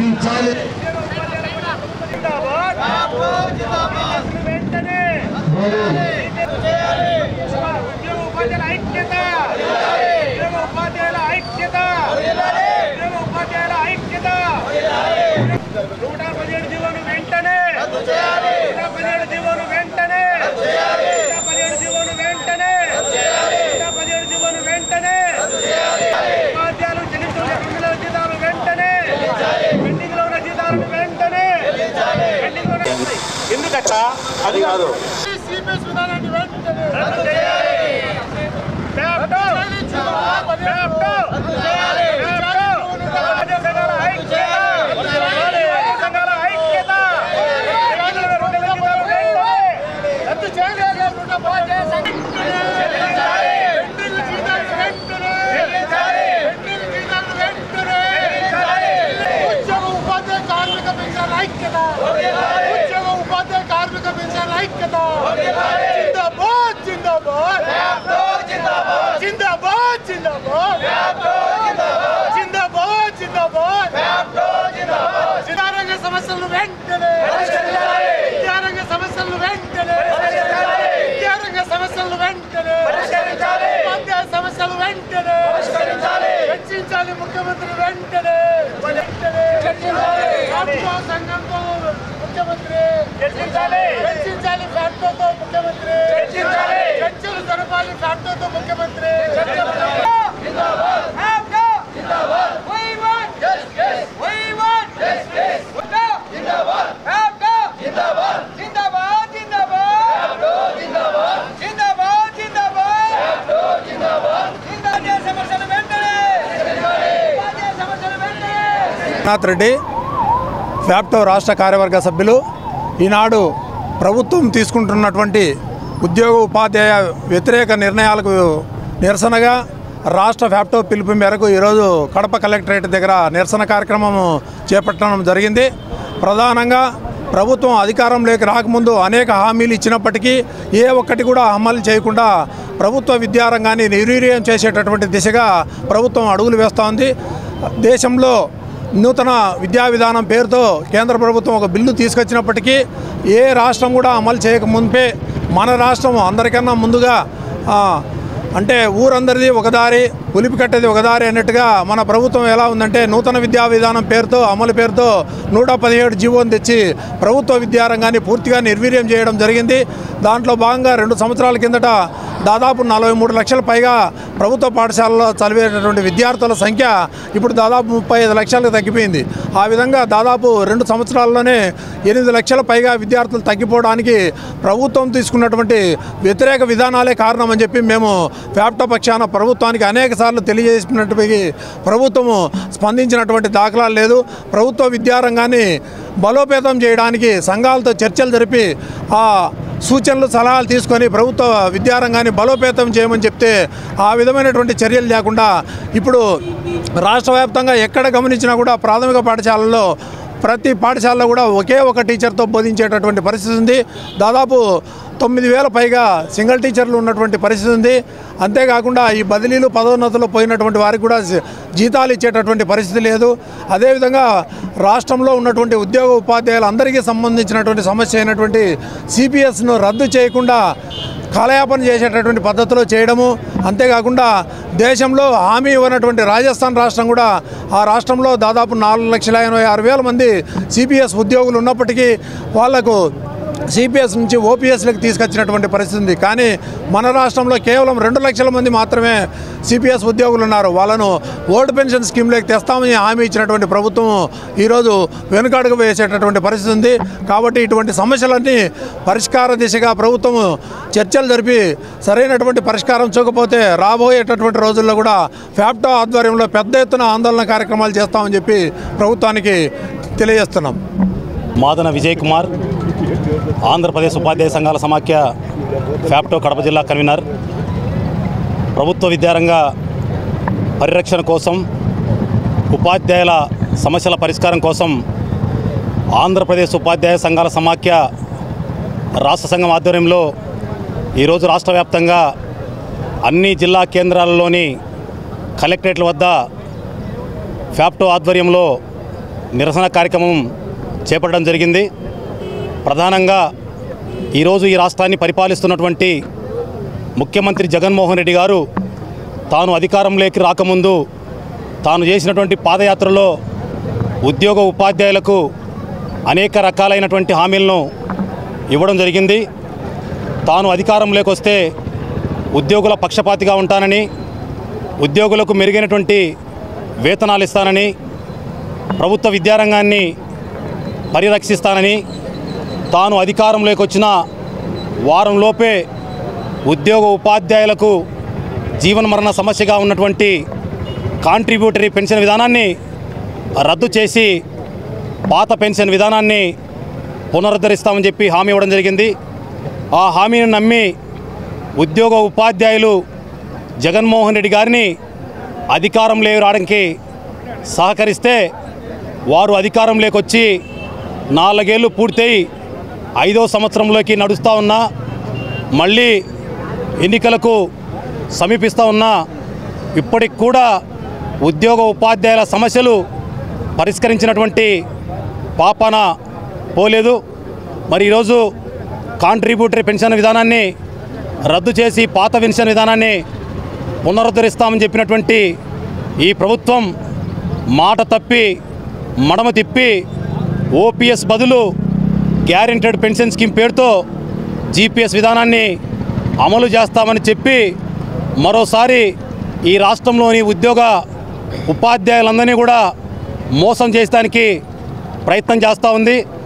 రక్షించాలి వెంటనే ఉద్యోగ ఉపాధ్యాయుల ఐక్యత ఉద్యోగ ఉపాధ్యాయుల ఐక్యత ఉద్యోగ ఉపాధ్యాయుల ఐక్యత నూట పదిహేడు జీవోను వెంటనే నూట పదిహేడు జీవోను వెంటనే నూట పదిహేడు జీవోను వెంటనే నూట పదిహేడు జీవోను వెంటనే ఉపాధ్యాయులు చెల్లిస్తున్న క్రిమినల జీతాలు వెంటనే పెండింగ్ లో ఉన్న జీతాలను వెంటనే పెండింగ్ లో ఉన్న ఎందుకచ్చ అది కాదు సిపిఎస్ విధానాన్ని వెంటనే రద్దు చేయాలి ల్యాప్టాప్ ల్యాప్టాప్ ల్యాప్టాప్ రాజ్య సంఘాల ఐక్యత రాజ్య సంఘాల ఐక్యత రద్దు చేయాలి నూట పదిహేను చెల్లించాలి పెండింగ్ జీతాలు వెంటనే చెల్లించాలి పెండింగ్ జీతాలు వెంటనే చెల్లించాలి ఉద్యోగ ఉపాధ్యాయ కార్మిక పెన్షన్ ఐక్యత ఉద్యోగ ఉపాధ్యాయ కార్మిక పెన్షన్ ఐక్యత జిందాబాద్ జిందాబాద్ జిందాబాద్ జిందాబాద్ జిందాబాద్ జిందాబాద్ విద్యారంగ సమస్యలను వెంటనే విద్యారంగ సమస్యలను వెంటనే విద్యారంగ సమస్యలను వెంటనే ఉపాధ్యాయ సమస్యలు వెంటనే చర్చించాలి ముఖ్యమంత్రి వెంటనే వెంటనే ఫ్యాక్టో సంఘంతో ముఖ్యమంత్రి చర్చించాలి చర్చించాలి ఫ్యాక్టోతో ముఖ్యమంత్రి చర్చించాలి చర్చలు జరపాలి ఫ్యాక్టోతో ముఖ్యమంత్రి నాథ్ రెడ్డి ఫ్యాప్టో రాష్ట్ర కార్యవర్గ సభ్యులు ఈనాడు ప్రభుత్వం తీసుకుంటున్నటువంటి ఉద్యోగ ఉపాధ్యాయ వ్యతిరేక నిర్ణయాలకు నిరసనగా రాష్ట్ర ఫ్యాప్టో పిలుపు మేరకు ఈరోజు కడప కలెక్టరేట్ దగ్గర నిరసన కార్యక్రమం చేపట్టడం జరిగింది ప్రధానంగా ప్రభుత్వం అధికారంలోకి రాకముందు అనేక హామీలు ఇచ్చినప్పటికీ ఏ ఒక్కటి కూడా అమలు చేయకుండా ప్రభుత్వ విద్యారంగాన్ని నిర్వీర్యం చేసేటటువంటి దిశగా ప్రభుత్వం అడుగులు వేస్తోంది దేశంలో నూతన విద్యా విధానం పేరుతో కేంద్ర ప్రభుత్వం ఒక బిల్లు తీసుకొచ్చినప్పటికీ ఏ రాష్ట్రం కూడా అమలు చేయక మునిపే మన రాష్ట్రం అందరికన్నా ముందుగా ఆ, అంటే ఊరందరిది ఒక దారి పులిపి కట్టేది ఒక దారి అన్నట్టుగా మన ప్రభుత్వం ఎలా ఉందంటే నూతన విద్యా విధానం పేరుతో అమలు పేరుతో నూట పదిహేడు జీవోని తెచ్చి ప్రభుత్వ విద్యారంగాన్ని పూర్తిగా నిర్వీర్యం చేయడం జరిగింది దాంట్లో భాగంగా రెండు సంవత్సరాల కిందట దాదాపు నలభై మూడు లక్షల పైగా ప్రభుత్వ పాఠశాలలో చదివేటటువంటి విద్యార్థుల సంఖ్య ఇప్పుడు దాదాపు ముప్పై ఐదు లక్షలకు తగ్గిపోయింది ఆ విధంగా దాదాపు రెండు సంవత్సరాల్లోనే ఎనిమిది లక్షల పైగా విద్యార్థులు తగ్గిపోవడానికి ప్రభుత్వం తీసుకున్నటువంటి వ్యతిరేక విధానాలే కారణం అని చెప్పి మేము ఫ్యాప్టో పక్షాన ప్రభుత్వానికి అనేక సార్లు తెలియజేసినటువంటి ప్రభుత్వము స్పందించినటువంటి దాఖలాలు లేదు ప్రభుత్వ విద్యారంగాన్ని బలోపేతం చేయడానికి సంఘాలతో చర్చలు జరిపి ఆ సూచనలు సలహాలు తీసుకొని ప్రభుత్వ విద్యారంగాన్ని బలోపేతం చేయమని చెప్తే ఆ విధమైనటువంటి చర్యలు లేకుండా ఇప్పుడు రాష్ట్ర వ్యాప్తంగా ఎక్కడ గమనించినా కూడా ప్రాథమిక పాఠశాలల్లో ప్రతి పాఠశాలలో కూడా ఒకే ఒక టీచర్తో బోధించేటటువంటి పరిస్థితి ఉంది దాదాపు తొమ్మిది వేల పైగా సింగిల్ టీచర్లు ఉన్నటువంటి పరిస్థితి ఉంది అంతేకాకుండా ఈ బదిలీలు పదోన్నతులు పోయినటువంటి వారికి కూడా జీ- జీతాలు ఇచ్చేటటువంటి పరిస్థితి లేదు అదేవిధంగా రాష్ట్రంలో ఉన్నటువంటి ఉద్యోగ ఉపాధ్యాయులందరికీ సంబంధించినటువంటి సమస్య అయినటువంటి సిపిఎస్ను రద్దు చేయకుండా కాలయాపన చేసేటటువంటి పద్ధతిలో చేయడము అంతేకాకుండా దేశంలో హామీ ఇవ్వనటువంటి రాజస్థాన్ రాష్ట్రం కూడా ఆ రాష్ట్రంలో దాదాపు నాలుగు లక్షల ఎనభై ఆరు వేల మంది సిపిఎస్ ఉద్యోగులు ఉన్నప్పటికీ వాళ్లకు సిపిఎస్ నుంచి ఓపీఎస్లకు తీసుకొచ్చినటువంటి పరిస్థితి ఉంది కానీ మన రాష్ట్రంలో కేవలం రెండు లక్షల మంది మాత్రమే సిపిఎస్ ఉద్యోగులు ఉన్నారు వాళ్ళను ఓల్డ్ పెన్షన్ స్కీమ్లోకి తెస్తామని హామీ ఇచ్చినటువంటి ప్రభుత్వం ఈరోజు వెనుకడుగు వేసేటటువంటి పరిస్థితి ఉంది కాబట్టి ఇటువంటి సమస్యలన్నీ పరిష్కార దిశగా ప్రభుత్వం చర్చలు జరిపి సరైనటువంటి పరిష్కారం చూకపోతే రాబోయేటటువంటి రోజుల్లో కూడా ఫ్యాప్టో ఆధ్వర్యంలో పెద్ద ఎత్తున ఆందోళన కార్యక్రమాలు చేస్తామని చెప్పి ప్రభుత్వానికి తెలియజేస్తున్నాం మాదన విజయ్ కుమార్ ఆంధ్రప్రదేశ్ ఉపాధ్యాయ సంఘాల సమాఖ్య ఫ్యాప్టో కడప జిల్లా కన్వీనర్ ప్రభుత్వ విద్యారంగ పరిరక్షణ కోసం ఉపాధ్యాయుల సమస్యల పరిష్కారం కోసం ఆంధ్రప్రదేశ్ ఉపాధ్యాయ సంఘాల సమాఖ్య రాష్ట్ర సంఘం ఆధ్వర్యంలో ఈరోజు రాష్ట్ర వ్యాప్తంగా అన్ని జిల్లా కేంద్రాలలోని కలెక్టరేట్ల వద్ద ఫ్యాప్టో ఆధ్వర్యంలో నిరసన కార్యక్రమం చేపట్టడం జరిగింది ప్రధానంగా ఈరోజు ఈ రాష్ట్రాన్ని పరిపాలిస్తున్నటువంటి ముఖ్యమంత్రి జగన్మోహన్ రెడ్డి గారు తాను అధికారంలోకి రాకముందు తాను చేసినటువంటి పాదయాత్రలో ఉద్యోగ ఉపాధ్యాయులకు అనేక రకాలైనటువంటి హామీలను ఇవ్వడం జరిగింది తాను అధికారంలోకి వస్తే ఉద్యోగుల పక్షపాతిగా ఉంటానని ఉద్యోగులకు మెరుగైనటువంటి వేతనాలు ఇస్తానని ప్రభుత్వ విద్యారంగాన్ని పరిరక్షిస్తానని తాను అధికారంలోకి వచ్చిన వారంలోపే ఉద్యోగ ఉపాధ్యాయులకు జీవన మరణ సమస్యగా ఉన్నటువంటి కాంట్రిబ్యూటరీ పెన్షన్ విధానాన్ని రద్దు చేసి పాత పెన్షన్ విధానాన్ని పునరుద్ధరిస్తామని చెప్పి హామీ ఇవ్వడం జరిగింది ఆ హామీని నమ్మి ఉద్యోగ ఉపాధ్యాయులు జగన్మోహన్ రెడ్డి గారిని అధికారంలో రావడానికి సహకరిస్తే వారు అధికారంలోకి వచ్చి నాలుగేళ్ళు పూర్తయి ఐదో సంవత్సరంలోకి నడుస్తూ ఉన్నా మళ్ళీ ఎన్నికలకు సమీపిస్తూ ఉన్నా ఇప్పటికి కూడా ఉద్యోగ ఉపాధ్యాయుల సమస్యలు పరిష్కరించినటువంటి పాపన పోలేదు మరి ఈరోజు కాంట్రిబ్యూటరీ పెన్షన్ విధానాన్ని రద్దు చేసి పాత పెన్షన్ విధానాన్ని పునరుద్ధరిస్తామని చెప్పినటువంటి ఈ ప్రభుత్వం మాట తప్పి మడమ తిప్పి ఓపీఎస్ బదులు గ్యారెంటెడ్ పెన్షన్ స్కీమ్ పేరుతో జీపీఎస్ విధానాన్ని అమలు చేస్తామని చెప్పి మరోసారి ఈ రాష్ట్రంలోని ఉద్యోగ ఉపాధ్యాయులందరినీ కూడా మోసం చేయడానికి ప్రయత్నం చేస్తూ ఉంది